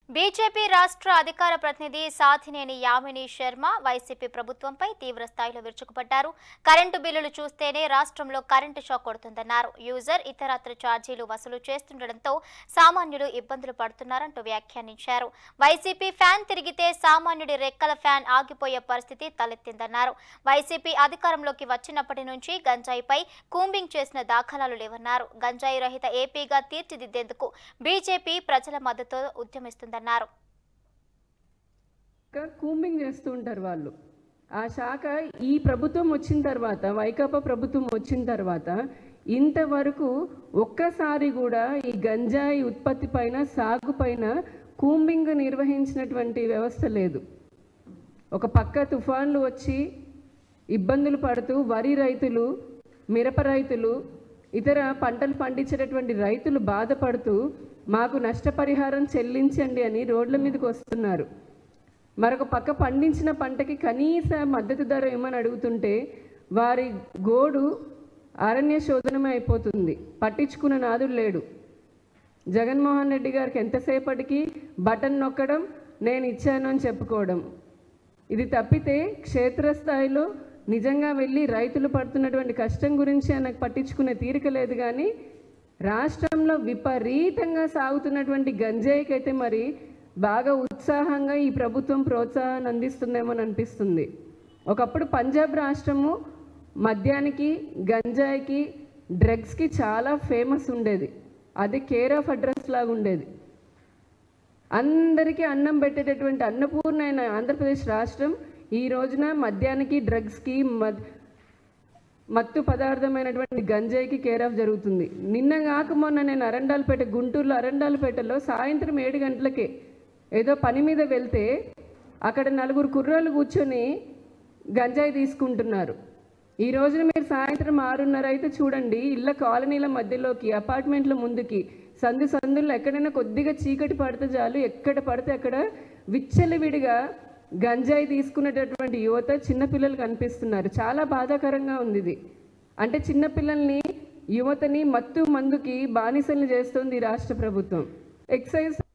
BJP రాష్ట్ర అధికార ప్రతినిధి సాథినేని యామిని శర్మ వైసీపీ ప్రభుత్వంపై తీవ్ర స్థాయిలో విరుచుకుపడ్డారు కరెంటు బిల్లులు చూస్తేనే రాష్ట్రంలో కరెంటు షాక్ కొడుతుందన్నారు యూజర్ ఇతరత్ర ఛార్జీలు వసూలు చేస్తుండటంతో సామాన్యులు ఇబ్బందులు పడుతున్నారంటూ వ్యాఖ్యానించారు వైసీపీ ఫ్యాన్ తిరిగితే సామాన్యుడి రెక్కల ఫ్యాన్ ఆగిపోయే పరిస్థితి తలెత్తిందన్నారు వైసీపీ అధికారంలోకి వచ్చినప్పటి నుంచి గంజాయిపై కూంబింగ్ చేసిన దాఖలాలు లేవన్నారు గంజాయి రహిత ఏపీగా తీర్చిదిద్దేందుకు బీజేపీ ప్రజల మద్దతు ఉద్యమిస్తుందన్నారు ఇంకా కూంబింగ్ చేస్తూ ఉంటారు వాళ్ళు ఆ శాఖ ఈ ప్రభుత్వం వచ్చిన తర్వాత వైకాపా ప్రభుత్వం వచ్చిన తర్వాత ఇంతవరకు ఒక్కసారి కూడా ఈ గంజాయి ఉత్పత్తి పైన సాగు పైన కూంబింగ్ నిర్వహించినటువంటి వ్యవస్థ లేదు ఒక పక్క తుఫాన్లు వచ్చి ఇబ్బందులు పడుతూ వరి రైతులు మిరప రైతులు ఇతర పంటలు పండించేటటువంటి రైతులు బాధపడుతూ మాకు నష్టపరిహారం చెల్లించండి అని రోడ్ల మీదకి వస్తున్నారు మరొక పక్క పండించిన పంటకి కనీస మద్దతు ధర ఏమని అడుగుతుంటే వారి గోడు అరణ్య శోధనమే అయిపోతుంది పట్టించుకున్న నాదుడు లేడు జగన్మోహన్ రెడ్డి గారికి ఎంతసేపటికి బటన్ నొక్కడం నేను ఇచ్చాను అని చెప్పుకోవడం ఇది తప్పితే క్షేత్రస్థాయిలో నిజంగా వెళ్ళి రైతులు పడుతున్నటువంటి కష్టం గురించి ఆయనకు పట్టించుకునే తీరిక లేదు కానీ రాష్ట్రంలో విపరీతంగా సాగుతున్నటువంటి గంజాయికైతే మరి బాగా ఉత్సాహంగా ఈ ప్రభుత్వం ప్రోత్సాహాన్ని అందిస్తుందేమో అని అనిపిస్తుంది ఒకప్పుడు పంజాబ్ రాష్ట్రము మద్యానికి గంజాయికి డ్రగ్స్కి చాలా ఫేమస్ ఉండేది అది కేర్ ఆఫ్ అడ్రస్ లాగా ఉండేది అందరికీ అన్నం పెట్టేటటువంటి అన్నపూర్ణ అయిన ఆంధ్రప్రదేశ్ రాష్ట్రం ఈ రోజున మద్యానికి డ్రగ్స్కి మద్ మత్తు పదార్థమైనటువంటి గంజాయికి కేర్ ఆఫ్ జరుగుతుంది నిన్న కాక మొన్న నేను అరండాలపేట గుంటూరులో అరండాలపేటలో సాయంత్రం ఏడు గంటలకే ఏదో పని మీద వెళ్తే అక్కడ నలుగురు కుర్రోళ్ళు కూర్చొని గంజాయి తీసుకుంటున్నారు ఈ రోజున మీరు సాయంత్రం ఆరున్నర అయితే చూడండి ఇళ్ళ కాలనీల మధ్యలోకి అపార్ట్మెంట్ల ముందుకి సందు సందుల్లో ఎక్కడైనా కొద్దిగా చీకటి పడితే చాలు ఎక్కడ పడితే అక్కడ విచ్చలవిడిగా గంజాయి తీసుకునేటటువంటి యువత చిన్నపిల్లలు కనిపిస్తున్నారు చాలా బాధాకరంగా ఉంది ఇది అంటే చిన్నపిల్లల్ని యువతని మత్తు మందుకి బానిసల్ని చేస్తుంది ఈ రాష్ట్ర ప్రభుత్వం ఎక్సైజ్